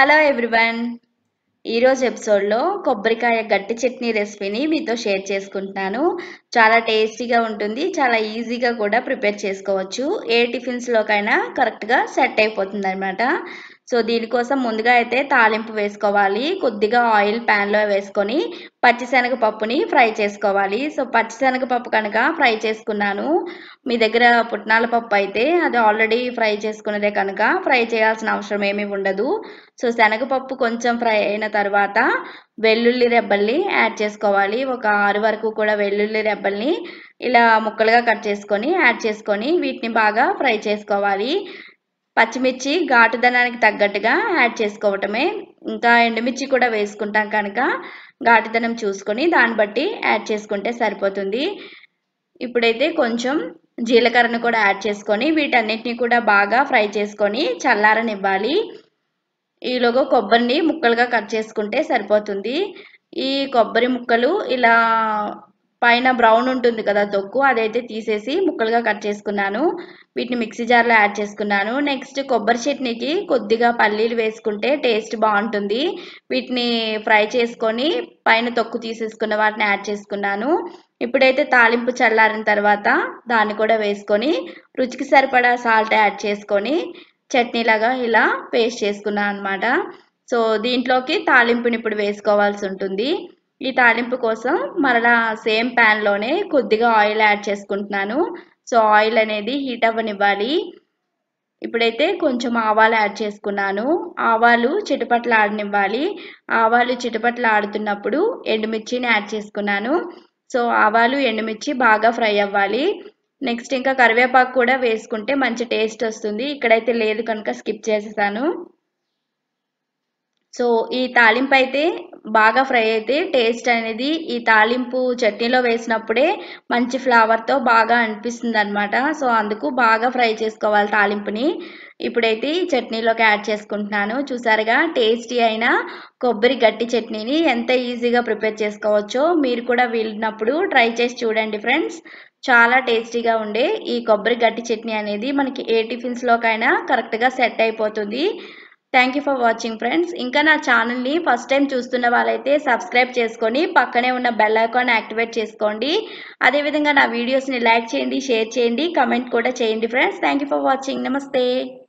hello everyone ఈరోజు ఎపిసోడ్లో కొబ్బరికాయ గట్టి చట్నీ రెసిపీని మీతో షేర్ చేసుకుంటున్నాను చాలా టేస్టీగా ఉంటుంది చాలా ఈజీగా కూడా ప్రిపేర్ చేసుకోవచ్చు ఏ టిఫిన్స్లోకైనా కరెక్ట్గా సెట్ అయిపోతుంది అనమాట సో దీనికోసం ముందుగా అయితే తాలింపు వేసుకోవాలి కొద్దిగా ఆయిల్ ప్యాన్లో వేసుకొని పచ్చిశనగపప్పుని ఫ్రై చేసుకోవాలి సో పచ్చిశనగపప్పు కనుక ఫ్రై చేసుకున్నాను మీ దగ్గర పుట్నాల పప్పు అయితే అది ఆల్రెడీ ఫ్రై చేసుకున్నదే కనుక ఫ్రై చేయాల్సిన అవసరం ఏమీ ఉండదు సో శనగపప్పు కొంచెం ఫ్రై అయిన తర్వాత వెల్లుల్లి రెబ్బల్ని యాడ్ చేసుకోవాలి ఒక ఆరు వరకు కూడా వెల్లుల్లి రెబ్బల్ని ఇలా ముక్కలుగా కట్ చేసుకొని యాడ్ చేసుకొని వీటిని బాగా ఫ్రై చేసుకోవాలి పచ్చిమిర్చి ఘాటుదనానికి తగ్గట్టుగా యాడ్ చేసుకోవటమే ఇంకా ఎండుమిర్చి కూడా వేసుకుంటాం కనుక ఘాటుదనం చూసుకొని దాన్ని బట్టి యాడ్ చేసుకుంటే సరిపోతుంది ఇప్పుడైతే కొంచెం జీలకర్రను కూడా యాడ్ చేసుకొని వీటన్నిటిని కూడా బాగా ఫ్రై చేసుకొని చల్లారనివ్వాలి ఈలోగా కొబ్బరిని ముక్కలుగా కట్ చేసుకుంటే సరిపోతుంది ఈ కొబ్బరి ముక్కలు ఇలా పైన బ్రౌన్ ఉంటుంది కదా తొక్కు అదైతే తీసేసి ముక్కలుగా కట్ చేసుకున్నాను వీటిని మిక్సీ జార్లో యాడ్ చేసుకున్నాను నెక్స్ట్ కొబ్బరి చట్నీకి కొద్దిగా పల్లీలు వేసుకుంటే టేస్ట్ బాగుంటుంది వీటిని ఫ్రై చేసుకొని పైన తొక్కు తీసేసుకున్న వాటిని యాడ్ చేసుకున్నాను ఇప్పుడైతే తాలింపు చల్లారిన తర్వాత దాన్ని కూడా వేసుకొని రుచికి సరిపడా సాల్ట్ యాడ్ చేసుకొని చట్నీలాగా ఇలా పేస్ట్ చేసుకున్నాను అనమాట సో దీంట్లోకి తాలింపుని ఇప్పుడు వేసుకోవాల్సి ఉంటుంది ఈ తాలింపు కోసం మరలా సేమ్ ప్యాన్లోనే కొద్దిగా ఆయిల్ యాడ్ చేసుకుంటున్నాను సో ఆయిల్ అనేది హీట్ అవ్వనివ్వాలి ఇప్పుడైతే కొంచెం ఆవాలు యాడ్ చేసుకున్నాను ఆవాలు చిటపట్లు ఆడనివ్వాలి ఆవాలు చిటపట్లు ఆడుతున్నప్పుడు ఎండుమిర్చిని యాడ్ చేసుకున్నాను సో ఆవాలు ఎండుమిర్చి బాగా ఫ్రై అవ్వాలి నెక్స్ట్ ఇంకా కరివేపాకు కూడా వేసుకుంటే మంచి టేస్ట్ వస్తుంది ఇక్కడైతే లేదు కనుక స్కిప్ చేసేసాను సో ఈ తాలింపు అయితే బాగా ఫ్రై అయితే టేస్ట్ అనేది ఈ తాలింపు చట్నీలో వేసినప్పుడే మంచి ఫ్లేవర్తో బాగా అనిపిస్తుంది అనమాట సో అందుకు బాగా ఫ్రై చేసుకోవాలి తాలింపుని ఇప్పుడైతే ఈ చట్నీలోకి యాడ్ చేసుకుంటున్నాను చూసారుగా టేస్టీ అయిన కొబ్బరి గట్టి చట్నీని ఎంత ఈజీగా ప్రిపేర్ చేసుకోవచ్చో మీరు కూడా వీలినప్పుడు ట్రై చేసి చూడండి ఫ్రెండ్స్ చాలా టేస్టీగా ఉండే ఈ కొబ్బరి గట్టి చట్నీ అనేది మనకి ఏ టిఫిన్స్లోకైనా కరెక్ట్గా సెట్ అయిపోతుంది thank you for watching friends ఇంకా నా ఛానల్ని ఫస్ట్ టైం చూస్తున్న వాళ్ళైతే సబ్స్క్రైబ్ చేసుకొని పక్కనే ఉన్న బెల్ ఐకాన్ యాక్టివేట్ చేసుకోండి అదేవిధంగా నా వీడియోస్ని లైక్ చేయండి షేర్ చేయండి కమెంట్ కూడా చేయండి friends thank you for watching నమస్తే